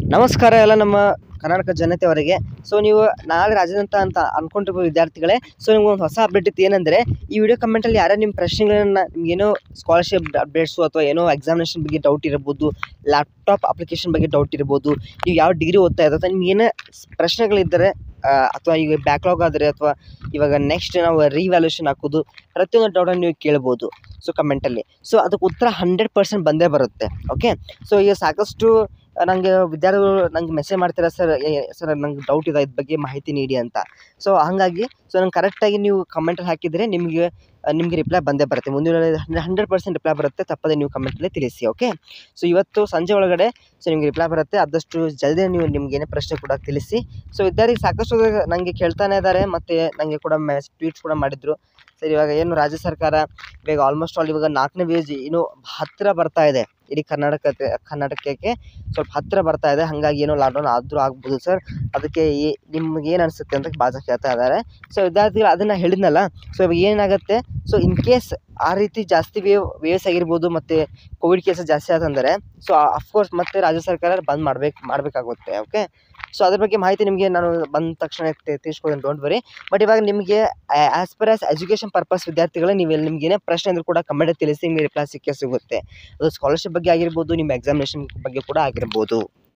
ನಮಸ್ಕಾರ ಎಲ್ಲ ನಮ್ಮ ಕರ್ನಾಟಕ ಜನತೆಯವರಿಗೆ ಸೊ ನೀವು ನಾಳೆ ರಾಜ್ಯಾದ್ಯಂತ ಅಂತ ಅನ್ಕೊಂಡಿರ್ಬೋದು ವಿದ್ಯಾರ್ಥಿಗಳೇ ಸೊ ನಿಮ್ಗೆ ಒಂದು ಹೊಸ ಅಪ್ಡೇಟ್ ಇತ್ತು ಏನಂದರೆ ಈ ವಿಡಿಯೋ ಕಮೆಂಟಲ್ಲಿ ಯಾರು ನಿಮ್ಮ ಪ್ರಶ್ನೆಗಳನ್ನ ನಿಮ್ಗೇನೋ ಸ್ಕಾಲರ್ಶಿಪ್ ಅಪ್ಡೇಟ್ಸು ಅಥವಾ ಏನೋ ಎಕ್ಸಾಮಿನೇಷನ್ ಬಗ್ಗೆ ಡೌಟ್ ಇರ್ಬೋದು ಲ್ಯಾಪ್ಟಾಪ್ ಅಪ್ಲಿಕೇಶನ್ ಬಗ್ಗೆ ಡೌಟ್ ಇರ್ಬೋದು ನೀವು ಯಾವ ಡಿಗ್ರಿ ಓದ್ತಾ ಇರೋ ಅಥವಾ ನಿಮ್ಗೆ ಏನೇ ಪ್ರಶ್ನೆಗಳಿದ್ದರೆ ಆ, ಅಥವಾ ಈಗ ಬ್ಯಾಕ್ಲಾಗ್ ಆದರೆ ಅಥವಾ ಇವಾಗ ನೆಕ್ಸ್ಟ್ ನಾವು ರಿವ್ಯಾಲ್ಯೂಷನ್ ಹಾಕೋದು ಪ್ರತಿಯೊಂದು ಡೌಟನ್ನು ನೀವು ಕೇಳ್ಬೋದು ಸೊ ಕಮೆಂಟಲ್ಲಿ ಸೊ ಅದಕ್ಕೆ ಉತ್ತರ ಹಂಡ್ರೆಡ್ ಪರ್ಸೆಂಟ್ ಬಂದೇ ಬರುತ್ತೆ ಓಕೆ ಸೊ ಈಗ ಸಾಕಷ್ಟು ನನಗೆ ವಿದ್ಯಾರ್ಥಿಗಳು ನಂಗೆ ಮೆಸೇಜ್ ಮಾಡ್ತಾರೆ ಸರ್ ಸರ್ ನಂಗೆ ಡೌಟ್ ಇದೆ ಇದ್ರ ಬಗ್ಗೆ ಮಾಹಿತಿ ನೀಡಿ ಅಂತ ಸೊ ಹಾಗಾಗಿ ಸೊ ನಂಗೆ ಕರೆಕ್ಟಾಗಿ ನೀವು ಕಮೆಂಟಲ್ಲಿ ಹಾಕಿದರೆ ನಿಮಗೆ ನಿಮಗೆ ರಿಪ್ಲೈ ಬಂದೇ ಬರುತ್ತೆ ಮುಂದಿನ ಹಂಡ್ರೆಡ್ ಪರ್ಸೆಂಟ್ ರಿಪ್ಲೈ ಬರುತ್ತೆ ತಪ್ಪದೆ ನೀವು ಕಮೆಂಟಲ್ಲಿ ತಿಳಿಸಿ ಓಕೆ ಸೊ ಇವತ್ತು ಸಂಜೆ ಒಳಗಡೆ ಸೊ ನಿಮಗೆ ರಿಪ್ಲೈ ಬರುತ್ತೆ ಆದಷ್ಟು ಜಲ್ದಿ ನೀವು ನಿಮ್ಗೆ ಏನೇ ಪ್ರಶ್ನೆ ಕೂಡ ತಿಳಿಸಿ ಸೊ ವಿದ್ಯಾರ್ಥಿ ಸಾಕಷ್ಟು ನನಗೆ ಕೇಳ್ತಾನೆ ಇದ್ದಾರೆ ಮತ್ತು ನನಗೆ ಕೂಡ ಮೆಸ್ ಟ್ವೀಟ್ಸ್ ಕೂಡ ಮಾಡಿದರು ಸರ್ ಇವಾಗ ಏನು ರಾಜ್ಯ ಸರ್ಕಾರ ಇವಾಗ ಆಲ್ಮೋಸ್ಟ್ ಆಲ್ ಇವಾಗ ನಾಲ್ಕನೇ ವೇಜ್ ಇನ್ನೂ ಹತ್ತಿರ ಬರ್ತಾ ಇದೆ ಇಡೀ ಕರ್ನಾಟಕ ಕರ್ನಾಟಕಕ್ಕೆ ಸ್ವಲ್ಪ ಹತ್ತಿರ ಬರ್ತಾ ಇದೆ ಹಾಗಾಗಿ ಏನೋ ಲಾಕ್ಡೌನ್ ಆದರೂ ಆಗ್ಬೋದು ಸರ್ ಅದಕ್ಕೆ ಈ ನಿಮ್ಗೆ ಏನು ಅನಿಸುತ್ತೆ ಅಂತ ಭಾಳ ಜನ ಕೇಳ್ತಾ ಇದ್ದಾರೆ ಸೊ ವಿದ್ಯಾರ್ಥಿಗಳು ಅದನ್ನು ಹೇಳಿದ್ನಲ್ಲ ಸೊ ಇವಾಗ ಏನಾಗುತ್ತೆ ಸೊ ಇನ್ ಕೇಸ್ ಆ ರೀತಿ ಜಾಸ್ತಿ ವೇವ್ ವೇವ್ಸ್ ಆಗಿರ್ಬೋದು ಮತ್ತು ಕೋವಿಡ್ ಕೇಸಸ್ ಜಾಸ್ತಿ ಆತಂದರೆ ಸೊ ಅಫ್ಕೋರ್ಸ್ ಮತ್ತೆ ರಾಜ್ಯ ಸರ್ಕಾರ ಬಂದ್ ಮಾಡ್ಬೇಕು ಮಾಡಬೇಕಾಗುತ್ತೆ ಓಕೆ ಸೊ ಅದ್ರ ಬಗ್ಗೆ ಮಾಹಿತಿ ನಿಮಗೆ ನಾನು ಬಂದ ತಕ್ಷಣ ತಿಳಿಸ್ಕೊಡ್ತೀನಿ ಡೋಂಟ್ ವರಿ ಬಟ್ ಇವಾಗ ನಿಮಗೆ as per as education purpose ವಿದ್ಯಾರ್ಥಿಗಳು ನೀವು ನಿಮ್ಗೆ ಏನೇ ಪ್ರಶ್ನೆ ಅಂದರೂ ಕೂಡ ಕಮೆಂಟ್ ತಿಳಿಸಿ ನಿಮಗೆ ರಿಪ್ಲೈ ಸಿಕ್ಕೇ ಸಿಗುತ್ತೆ ಅದು ಸ್ಕಾಲರ್ಶಿಪ್ ಬಗ್ಗೆ ಆಗಿರ್ಬೋದು ನಿಮ್ಮ ಎಕ್ಸಾಮಿನೇಷನ್ ಬಗ್ಗೆ ಕೂಡ ಆಗಿರ್ಬೋದು